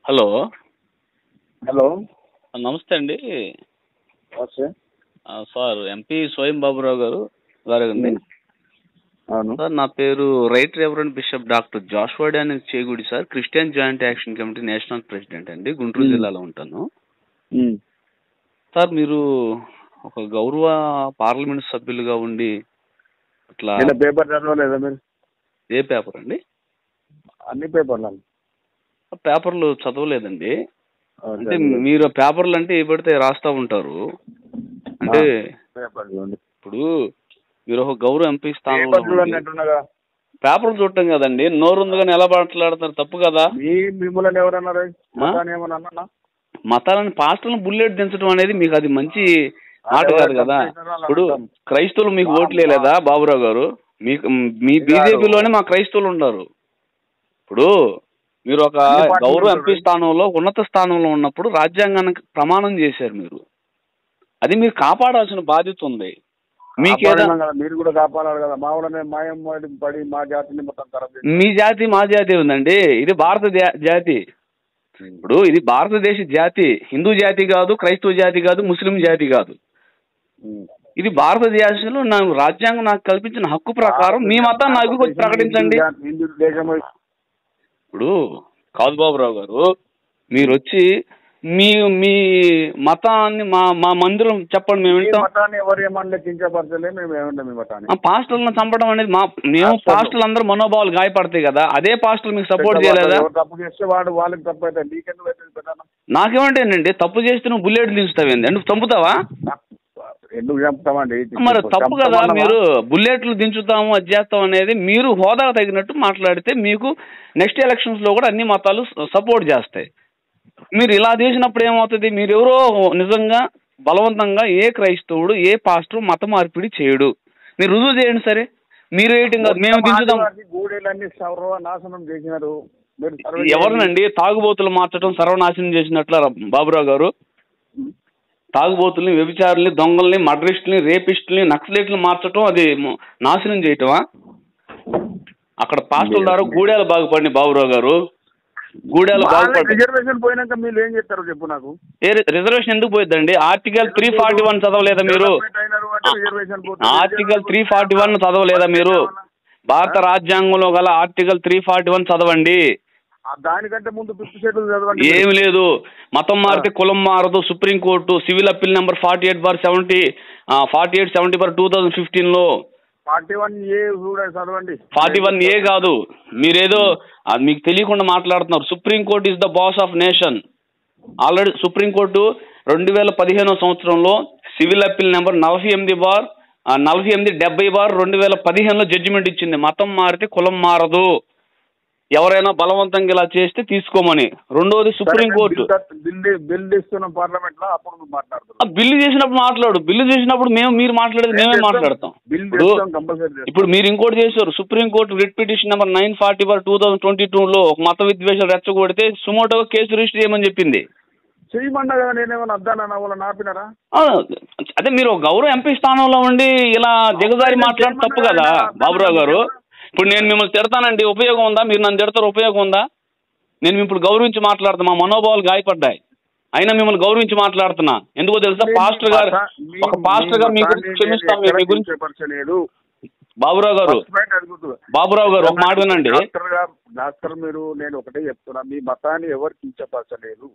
Hello hello నమస్తే అండి నమస్తే ఆ, సార్ ఎంపీ స్వయం బాబురావు గారు గారండి అవును సార్ నా పేరు రైట్ రెవరెండ్ బిషప్ డాక్టర్ జాషువాడి అనే చేగుడి sir Christian joint action committee national president అండి గుంటూరు మ్మ్. జిల్లాలో ఉంటాను ఉమ్. సార్ మీరు ఒక గౌరవ పార్లమెంట్ సభ్యులుగా ఉండి అట్లా నిన్న పేపర్ చదవలేదా మీరు ఏ పేపర్ అండి అన్ని పేపర్లు పేపర్లు చదవలేదండి అంటే మీరు పేపర్లు అంటే ఏ పడితే రాస్తా ఉంటారు అంటే పేపర్లు అండి ఇప్పుడు మీరు ఒక గౌరవ ఎంపీ స్థానంలో పేపర్ చూడండి ఉండి అంటున్నాగా పేపర్లు చూడటం కదండి నోరు ఉంది కానీ ఎలా మాట్లాడతారు తప్పు కదా మీ మిమ్మల్ని ఎవరన్నారు ఆ? మతాన్ని ఏమన్నా అన్నా మతాలను పాస్టర్లను బుల్లెట్ దించడం అనేది మీకు అది మంచి మాట అదే కాదు కదా తప్పు చేశారు అలా ఇప్పుడు అంటాం. క్రైస్తవులు మీకు ఓట్లే లేదా బాబురావు గారు మీకు మీ గారు. బీజేపీలోనే మా క్రైస్తవులు ఉన్నారు ఇప్పుడు మీరు ఒక అన్ని పార్టీలు గౌరవ ఉంటారు. ఎంపీ స్థానంలో ఉన్నత స్థానంలో ఉన్నప్పుడు రాజ్యాంగానికి ప్రమాణం చేశారు మీరు అది మీరు కాపాడాల్సిన బాధ్యత ఉంది మీకేదా కాపాడినాం కదా, మీరు కూడా కాపాడాలి కదా మా వాళ్ళనే మాయం పడి పడి మా జాతిని మొత్తం ఖరాబ్ చేసి మీ జాతి మా జాతి ఉందండి ఇది భారత జా- జాతి ఇప్పుడు ఇది భారతదేశ జాతి హిందూ జాతి కాదు క్రైస్తవ జాతి కాదు ముస్లిం జాతి కాదు ఉమ్. ఇది భారతదేశంలో నాకు రాజ్యాంగం నాకు కల్పించిన హక్కు ప్రకారం మీ మతాన్ని నాకు వచ్చి ప్రకటించండి హిందూ దేశం ఇప్పుడు కాదు బాబురావు గారు మీరు వచ్చి మీ మీ మతాన్ని మా మా మందిరం చెప్పండి మేము మీ వింటాం మతాన్ని ఎవరు ఏమన్నా కించపరచలే మేము ఏమన్నా మీ మతాన్ని ఆ పాస్టర్లను చంపడం అనేది మా మేము పాస్టర్లు. పాస్టర్లు అందరూ మనోభావాలు గాయపడతాయి కదా అదే పాస్టర్లు మీకు సపోర్ట్ చేయలేదా ఎవరు తప్పు చేస్తే వాడు వాళ్ళకి తప్పు అయితే నీకెందుకు అవుతుంది పెద్దన్న? నాకేమంటేనండి తప్పు చేస్తే నువ్వు బుల్లెట్ దించుతావేంది నువ్వు చంపుతావా ఎందుకు చంపుతామండి మరి తప్పు కదా చంపుతామన్నావా? మీరు బుల్లెట్లు దించుతాము అది చేస్తాం అనేది మీరు హోదా తగినట్టు మాట్లాడితే మీకు నెక్స్ట్ ఎలక్షన్స్ లో కూడా అన్ని మతాలు సపోర్ట్ చేస్తాయి మీరు ఇలా చేసినప్పుడు ఏమవుతుంది మీరు ఎవరో నిజంగా బలవంతంగా ఏ క్రైస్తవుడు ఏ పాస్టర్ మత మార్పిడి చేయడు మీరు రుజువు చేయండి సరే మీరు రేటింగ్ కాదు, మేము దించుతాం ఆదివాసి గూడెలన్నీ సర్వనాశనం చేసినారు మీరు సర్వ ఎవరినండి తాగుబోతులు మార్చడం సర్వనాశనం చేసినట్ల బాబురావు గారు తాగుబోతుల్ని వ్యభిచారుల్ని దొంగల్ని మర్డరిస్టుల్ని రేపిస్టుల్ని నక్సలైట్లను మార్చడం అది మ- నాశనం చేయటమా అక్కడ పాస్టల్ ద్వారా గూడెలు బాగుపడినాయి బాబురావు గారు గూడెలు బాగుపడి రిజర్వేషన్ పోయినాక మీరు ఏం చేస్తారో చెప్పు నాకు ఏ రి- రిజర్వేషన్ ఎందుకు పోయిద్దండి ఆర్టికల్ త్రీ ఫార్టీ వన్ చదవలేదా మీరు డెవలప్మెంట్ అయినారు అంటే రిజర్వేషన్ పోతుంది. ఆర్టికల్ త్రీ ఫార్టీ వన్ చదవలేదా మీరు భారత రాజ్యాంగంలో గల ఆర్టికల్ త్రీ ఫార్టీ వన్ చదవండి ఆ దానికంటే ముందు ఫిఫ్త్ షెడ్యూల్ చదవండి ఏమి లేదు మతం మారితే కులం మారదు Supreme Court civil appeal number forty eight bar seventy forty eight seventy bar two thousand ఫిఫ్టీన్లో ఫార్టీ వన్ ఏ చూడండి చదవండి ఫార్టీ వన్ ఏ కాదు మీరేదో అది మీకు తెలియకుండా మాట్లాడుతున్నారు Supreme Court is the boss of nation already Supreme Court రెండు వేల పదిహేనో సంవత్సరంలో సివిల్ అప్పీల్ నెంబర్ నలభై ఎనిమిది బార్ ఆ, నలభై ఎనిమిది డెబ్బై బార్ రెండు వేల పదిహేనులో జడ్జిమెంట్ ఇచ్చింది మతం మారితే కులం మారదు ఎవరైనా బలవంతంగా ఇలా చేస్తే తీసుకోమని రెండోది సుప్రీంకోర్టు బిల్ బిల్ ఇస్తున్నాం పార్లమెంట్ లో అప్పుడు నువ్వు ఆ మాట్లాడుతున్నావు బిల్లు చేసినప్పుడు మాట్లాడు బిల్లు చేసినప్పుడు మేము మీరు మాట్లాడేది మేమే మాట్లాడతాం బిల్ ఇప్పుడు చేస్తాం కంపల్సరీ ఇప్పుడు మీరు ఇంకోటి చేశారు Supreme Court writ petition number nine forty four two thousand twenty టూలో ఒక మత విద్వేషాలు రెచ్చగొడితే సుమోటోగా కేసు రిజిస్టర్ చేయమని చెప్పింది చేయమన్నా కదా నేనేమన్నా అద్దానా వాళ్ళని ఆపినారా ఆ, అదే మీరు ఒక గౌరవ ఎంపీ స్థానంలో ఉండి ఇలా దిగజారి మాట్లాడడం తప్పు కదా బాబురావు గారు ఇప్పుడు నేను మిమ్మల్ని తిడతానండి ఉపయోగం ఉందా మీరు నన్ను తిడతారు ఉపయోగం ఉందా నేను ఇప్పుడు గౌరవించి మాట్లాడుతున్నా మా మనోభావాలు గాయపడ్డాయి అయినా మిమ్మల్ని గౌరవించి మాట్లాడుతున్నా ఎందుకో తెలుసా పాస్టర్ గారు ఒక పాస్టర్ గారు మీ గురించి క్షమిస్తాం మీ- మీ గురించి కించపరచలేదు బాబురావు గారు ఫస్ట్ పాయింట్ అడుగుతున్నా. బాబురావు గారు ఒక మాట వినండి డాక్టర్ గారు డాక్టర్ మీరు నేను ఒకటే చెప్తున్నా మీ మతాన్ని ఎవరు కించపరచలేదు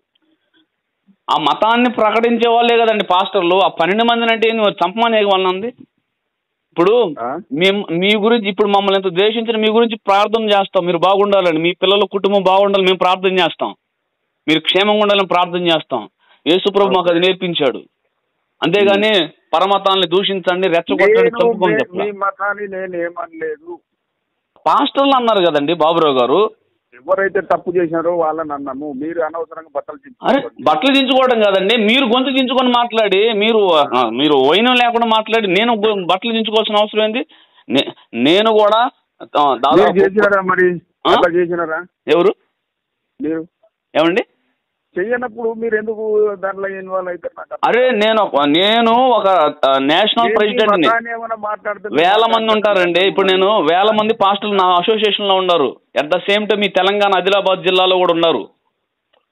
ఆ మతాన్ని ప్రకటించే వాళ్ళే కదండి పాస్టర్లు ఆ పన్నెండు మందిని అంటే నువ్వు చంపమనే వాళ్ళని ఉంది ఇప్పుడు ఆ? మేము మీ గురించి ఇప్పుడు మమ్మల్ని ఎంత ద్వేషించిన మీ గురించి ప్రార్థన చేస్తాం మీరు బాగుండాలని మీ పిల్లల కుటుంబం బాగుండాలని మేము ప్రార్థన చేస్తాం మీరు క్షేమంగా ఉండాలని ప్రార్థన చేస్తాం యేసుప్రభు మాకు అది నేర్పించాడు అంతేగాని పరమతాన్ని దూషించండి రెచ్చగొట్టండి నేను చంపుకొని మీ- చెప్పాలి మీ మతాన్ని నేను ఏమనలేదు పాస్టర్లు అన్నారు కదండి బాబురావు గారు ఎవరైతే తప్పు చేశారో వాళ్ళని అన్నాము మీరు అనవసరంగా బట్టలు అరే చించుకోవద్దు. బట్టలు దించుకోవడం కాదండి మీరు గొంతు దించుకొని మాట్లాడి మీరు ఆ, మీరు వైనం లేకుండా మాట్లాడి నేను గొ- బట్టలు దించుకోవాల్సిన అవసరం ఏంది నే- నేను కూడా ఆ, మీరు దాదాపు చేసినారా మరి ఆ? అట్లా చేసినారా ఎవరు మీరు ఏమండి చెయ్యనప్పుడు మీరు ఎందుకు దాంట్లో ఇన్వాల్వ్ అవుతారు నాకు అర్థం అరే నేను ఒక నేను ఒక ఆ, నేషనల్ ఏంటి ప్రెసిడెంట్ని మతాన్ని ఏమైనా మాట్లాడితే వేల మంది ఉంటారండి ఇప్పుడు నేను వేల మంది పాస్టర్లు నా అసోసియేషన్లో ఉన్నారు అట్ ద సేమ్ టైం మీ తెలంగాణ ఆదిలాబాద్ జిల్లాలో కూడా ఉన్నారు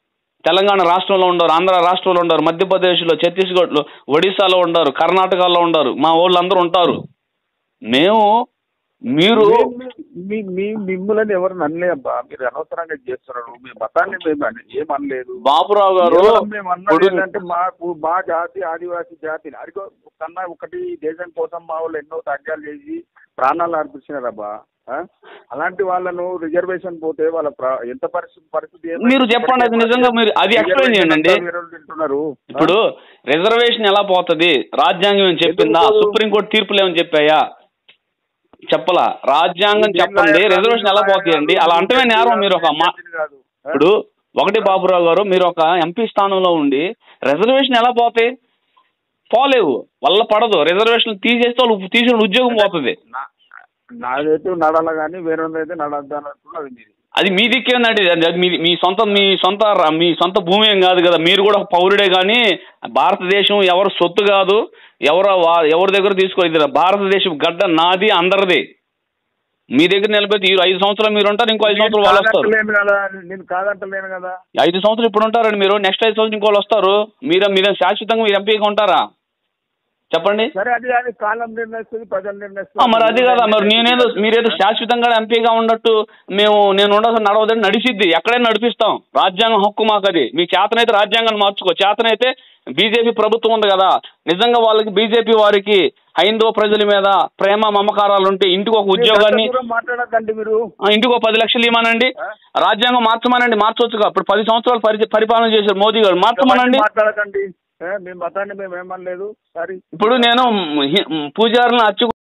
తెలంగాణ రాష్ట్రంలో ఉండరు ఆంధ్ర రాష్ట్రంలో ఉండరు మధ్యప్రదేశ్లో ఛత్తీస్గఢ్లో ఒడిశాలో ఉండరు కర్ణాటకలో ఉండరు మా వాళ్ళందరూ ఉంటారు మేము మీరు మీ- మీ మీ మిమ్మల్ని ఎవరు నన్నలే అబ్బా మీరు అనవసరంగా చేస్తున్నారు మీ మతాన్ని మేము అని- ఏం అనలేదు బాపురావు గారు కేవలం మేము అన్నది ఇప్పుడు ఏంటంటే మాకు మా జాతి ఆదివాసీ జాతి అడిగో కన్నా ఒకటి దేశం కోసం మా వాళ్ళు ఎన్నో త్యాగాలు చేసి ప్రాణాలు అర్పించినారబ్బా ఆ? అలాంటి వాళ్ళను రిజర్వేషన్ పోతే వాళ్ళ ప్ర- ఎంత పరిస్థితి పరిస్థితి ఏమైంది? మీరు చెప్పండి అది నిజంగా మీరు అది ఎక్స్ప్లెయిన్ చేయండి అండి రిజర్వేషన్ అంతా వేరే వాళ్ళు తింటున్నారు ఆ? ఇప్పుడు రిజర్వేషన్ ఎలా పోతుంది రాజ్యాంగం ఏం చెప్పిందా ఎందుకు? సుప్రీంకోర్టు తీర్పులు ఏమని చెప్పాయా చెప్పలా రాజ్యాంగం చెప్పండి రిజర్వేషన్ ఎలా పోతాయండి అలా అంటమే నేరం మీరు ఒక మా కాదు ఆ? ఇప్పుడు ఒకటి బాబురావు గారు మీరు ఒక ఎంపీ స్థానంలో ఉండి రిజర్వేషన్ ఎలా పోతాయి పోలేవు వల్ల పడదు రిజర్వేషన్ తీసేస్తే వాళ్ళు తీసిన ఉద్యోగం పోతుంది నా- నాదైతే నడాల కానీ వేరే అయితే నడద్దు అన్నట్టున్నది మీది అది మీ దిక్కేందండి అది అది మీ మీ సొంత మీ సొంత ర- మీ సొంత భూమి ఏం కాదు కదా మీరు కూడా ఒక పౌరుడే కానీ భారతదేశం ఎవరు సొత్తు కాదు ఎవరు వా- ఎవరి దగ్గర తీసుకోలేదు భారతదేశం గడ్డ నాది అందరిది మీ దగ్గర నిలబెట్టి ఈ ఐదు సంవత్సరాలు మీరు ఉంటారు ఇంకో ఐదు సంవత్సరాలు వాళ్ళు వస్తారు కాదంటలేను కదా నేను కాదంటలేను కదా ఐదు సంవత్సరాలు ఇప్పుడు ఉంటారండి మీరు నెక్స్ట్ ఐదు సంవత్సరాలు ఇంకోళ్ళు వస్తారు మీరు మీరు శాశ్వతంగా మీరు ఎంపీగా ఉంటారా చెప్పండి సరే అది అది కాలం నిర్ణయిస్తుంది ప్రజలు ఆ, నిర్ణయిస్తుంది మరి అది కదా మరి నేనేదో మీరేదో శాశ్వతంగా ఎంపీగా ఉన్నట్టు మేము నేను ఉండదు నడవదని నడిచిద్ది ఎక్కడైనా నడిపిస్తాం రాజ్యాంగం హక్కు మాకు అది మీ చేతనైతే రాజ్యాంగాన్ని మార్చుకో చేతనైతే బీజేపీ ప్రభుత్వం ఉంది కదా నిజంగా వాళ్ళకి బీజేపీ వారికి హైందవ ప్రజల మీద ప్రేమ మమకారాలు ఉంటే ఇంటికి ఒక ఉద్యోగాన్ని మీరు దూరం మాట్లాడకండి మీరు ఆ, ఇంటికి ఒక పది లక్షలు ఇవ్వమనండి రాజ్యాంగం మార్చమనండి మార్చవచ్చుగా ఇప్పుడు పది సంవత్సరాలు పరి పరిపాలన చేశారు మోదీ గారు మార్చమనండి మాట్లాడకండి ఏ, మీ మతాన్ని మేము ఏమనలేదు సారీ ఇప్పుడు నేను హి- పూజారులను అచ్చు